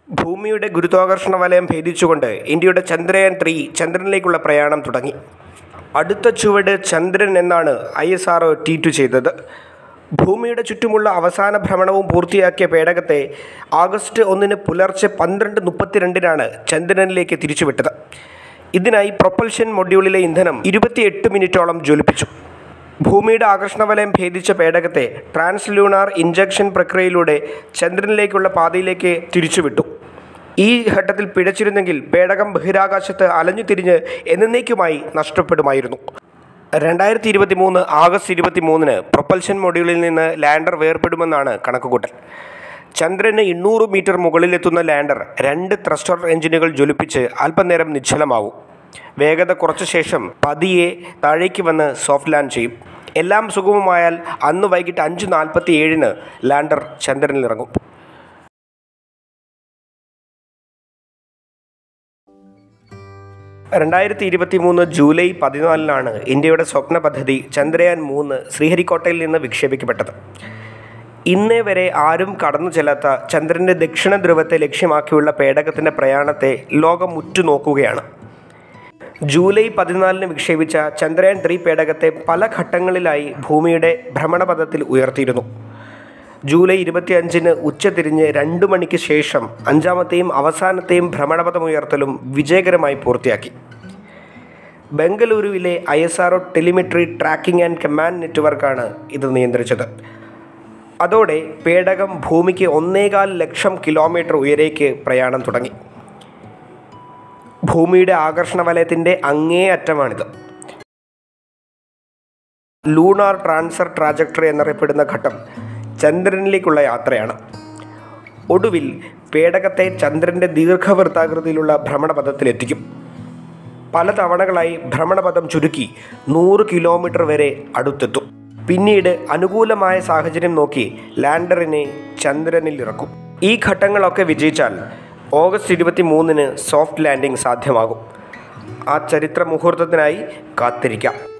ഭൂമിയുടെ ഗുരുത്വാകർഷണ വലയം ഭേദിച്ചുകൊണ്ട് ഇന്ത്യയുടെ ചന്ദ്രയാൻ ത്രീ ചന്ദ്രനിലേക്കുള്ള പ്രയാണം തുടങ്ങി അടുത്ത ചുവട് ചന്ദ്രൻ എന്നാണ് ഐ എസ് ആർ ടി ടു ചെയ്തത് ഭൂമിയുടെ ചുറ്റുമുള്ള അവസാന ഭ്രമണവും പൂർത്തിയാക്കിയ പേടകത്തെ ആഗസ്റ്റ് ഒന്നിന് പുലർച്ചെ പന്ത്രണ്ട് മുപ്പത്തിരണ്ടിനാണ് ചന്ദ്രനിലേക്ക് തിരിച്ചുവിട്ടത് ഇതിനായി പ്രൊപ്പൽഷൻ മൊഡ്യൂളിലെ ഇന്ധനം ഇരുപത്തിയെട്ട് മിനിറ്റോളം ജ്വലിപ്പിച്ചു ഭൂമിയുടെ ആകർഷണവലയം ഭേദിച്ച പേടകത്തെ ട്രാൻസ്ലൂണാർ ഇഞ്ചക്ഷൻ പ്രക്രിയയിലൂടെ ചന്ദ്രനിലേക്കുള്ള പാതയിലേക്ക് തിരിച്ചുവിട്ടു ഈ ഘട്ടത്തിൽ പിഴച്ചിരുന്നെങ്കിൽ പേടകം ബഹിരാകാശത്ത് അലഞ്ഞു തിരിഞ്ഞ് എന്നേക്കുമായി നഷ്ടപ്പെടുമായിരുന്നു രണ്ടായിരത്തി ഇരുപത്തി മൂന്ന് ആഗസ്റ്റ് ഇരുപത്തി മൂന്നിന് പ്രൊപ്പൽഷൻ മൊഡ്യൂളിൽ നിന്ന് ലാൻഡർ വേർപെടുമെന്നാണ് കണക്കുകൂട്ടൽ ചന്ദ്രന് എണ്ണൂറ് മീറ്റർ മുകളിലെത്തുന്ന ലാൻഡർ രണ്ട് ത്രസ്റ്റർ എഞ്ചിനുകൾ ജ്വലിപ്പിച്ച് അല്പനേരം നിശ്ചലമാവും വേഗത കുറച്ച ശേഷം പതിയെ താഴേക്ക് വന്ന് സോഫ്റ്റ് ലാൻഡ് ചെയ്യും എല്ലാം സുഗമമായാൽ അന്ന് വൈകിട്ട് അഞ്ച് നാൽപ്പത്തി ഏഴിന് ലാൻഡർ ചന്ദ്രനിലിറങ്ങും രണ്ടായിരത്തി ഇരുപത്തി മൂന്ന് ജൂലൈ പതിനാലിനാണ് ഇന്ത്യയുടെ സ്വപ്ന പദ്ധതി ചന്ദ്രയാൻ മൂന്ന് ശ്രീഹരിക്കോട്ടയിൽ നിന്ന് വിക്ഷേപിക്കപ്പെട്ടത് ഇന്നേ വരെ ആരും കടന്നു ചെല്ലാത്ത ചന്ദ്രൻ്റെ ദക്ഷിണ ധ്രുവത്തെ ലക്ഷ്യമാക്കിയുള്ള പേടകത്തിൻ്റെ പ്രയാണത്തെ ലോകം ഉറ്റുനോക്കുകയാണ് ജൂലൈ പതിനാലിന് വിക്ഷേപിച്ച ചന്ദ്രയാൻ ത്രീ പേടകത്തെ പല ഘട്ടങ്ങളിലായി ഭൂമിയുടെ ഭ്രമണപഥത്തിൽ ഉയർത്തിയിരുന്നു ജൂലൈ ഇരുപത്തിയഞ്ചിന് ഉച്ചതിരിഞ്ഞ് രണ്ട് മണിക്ക് ശേഷം അഞ്ചാമത്തെയും അവസാനത്തെയും ഭ്രമണപഥം ഉയർത്തലും വിജയകരമായി പൂർത്തിയാക്കി ബംഗളൂരുവിലെ I S R telemetry tracking and command നെറ്റ്വർക്കാണ് ഇത് നിയന്ത്രിച്ചത് അതോടെ പേടകം ഭൂമിക്ക് ഒന്നേകാൽ ലക്ഷം കിലോമീറ്റർ ഉയരേക്ക് പ്രയാണം തുടങ്ങി ഭൂമിയുടെ ആകർഷണ വലയത്തിൻ്റെ അങ്ങേ അറ്റമാണിത് ലൂണാർ ട്രാൻസ്ഫർ ട്രാജക്ടറി എന്നറിയപ്പെടുന്ന ഘട്ടം ചന്ദ്രനിലേക്കുള്ള യാത്രയാണ് ഒടുവിൽ പേടകത്തെ ചന്ദ്രൻ്റെ ദീർഘവൃത്താകൃതിയിലുള്ള ഭ്രമണപഥത്തിലെത്തിക്കും പല തവണകളായി ഭ്രമണപഥം ചുരുക്കി നൂറ് കിലോമീറ്റർ വരെ അടുത്തെത്തും പിന്നീട് അനുകൂലമായ സാഹചര്യം നോക്കി ലാൻഡറിനെ ചന്ദ്രനിൽ ഇറക്കും ഈ ഘട്ടങ്ങളൊക്കെ വിജയിച്ചാൽ ഓഗസ്റ്റ് ഇരുപത്തി മൂന്നിന് സോഫ്റ്റ് ലാൻഡിംഗ് സാധ്യമാകും ആ ചരിത്ര മുഹൂർത്തത്തിനായി കാത്തിരിക്കാം